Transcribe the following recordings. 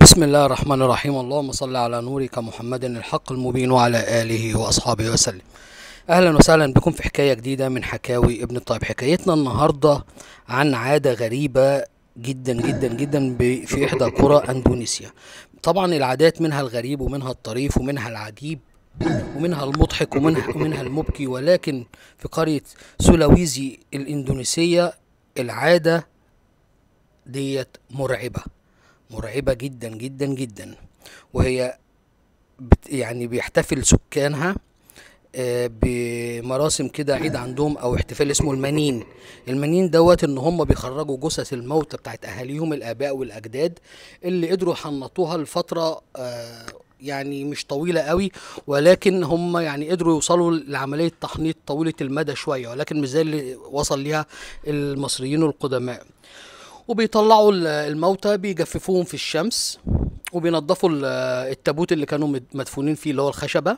بسم الله الرحمن الرحيم اللهم صل على نورك محمد الحق المبين وعلى آله وأصحابه وسلم أهلا وسهلا بكم في حكاية جديدة من حكاوي ابن الطيب حكايتنا النهاردة عن عادة غريبة جدا جدا جدا ب- في إحدى قرى أندونيسيا طبعا العادات منها الغريب ومنها الطريف ومنها العجيب ومنها المضحك ومنها, ومنها المبكي ولكن في قرية سولاويزي الإندونيسية العادة ديت مرعبة مرعبة جدا جدا جدا وهي بت يعني بيحتفل سكانها آه، بمراسم كده عيد عندهم او احتفال اسمه المنين المنين دوت ان هم بيخرجوا جثث الموتى بتاعت اهاليهم الاباء والاجداد اللي قدروا يحنطوها لفتره آه، يعني مش طويله قوي ولكن هم يعني قدروا يوصلوا لعمليه تحنيط طويله المدى شويه ولكن مش زي اللي وصل ليها المصريين القدماء وبيطلعوا ال- الموتى بيجففوهم في الشمس وبينضفوا ال- التابوت اللي كانوا مد- مدفونين فيه اللي هو الخشبة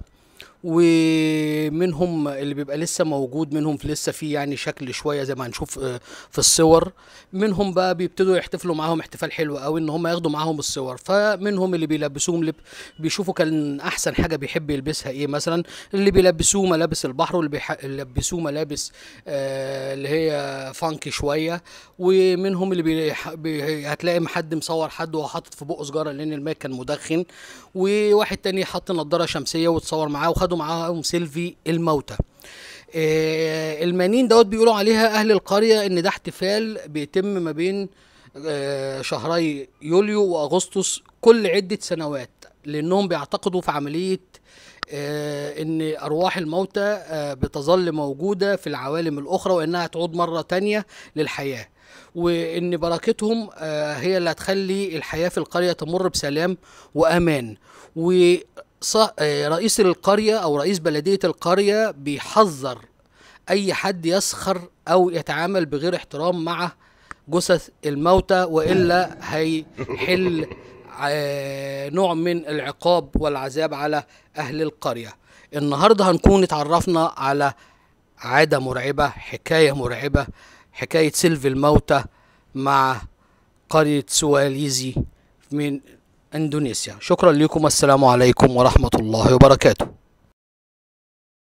ومنهم اللي بيبقى لسه موجود منهم في لسه فيه يعني شكل شويه زي ما هنشوف آه، في الصور منهم بقى بيبتدوا يحتفلوا معاهم احتفال حلو قوي ان هم ياخدوا معاهم الصور فمنهم اللي بيلبسوهم لب بيشوفوا كان احسن حاجه بيحب يلبسها ايه مثلا اللي بيلبسوه ملابس البحر واللي بيح- بيلبسوه ملابس آه اللي هي فانكي شويه ومنهم اللي بيح... بي... هتلاقي حد مصور حد وهو حاطط في بقه سجاره لان الماء كان مدخن وواحد تاني حط نضاره شمسيه وتصور معاه وخدوا معاهم سيلفي الموتى آه، المنين دوت بيقولوا عليها اهل القريه ان ده احتفال بيتم ما بين آه، شهري يوليو واغسطس كل عده سنوات لانهم بيعتقدوا في عمليه آه، ان ارواح الموتى آه، بتظل موجوده في العوالم الاخرى وانها تعود مره تانية للحياه وان بركتهم آه، هي اللي هتخلي الحياه في القريه تمر بسلام وامان ورئيس القريه او رئيس بلديه القريه بيحذر اي حد يسخر او يتعامل بغير احترام مع جثث الموتى والا هيحل آه، نوع من العقاب والعذاب على اهل القريه النهارده هنكون اتعرفنا على عاده مرعبه حكايه مرعبه حكايه سلف الموتى مع قريه سواليزي من اندونيسيا شكرا لكم والسلام عليكم ورحمه الله وبركاته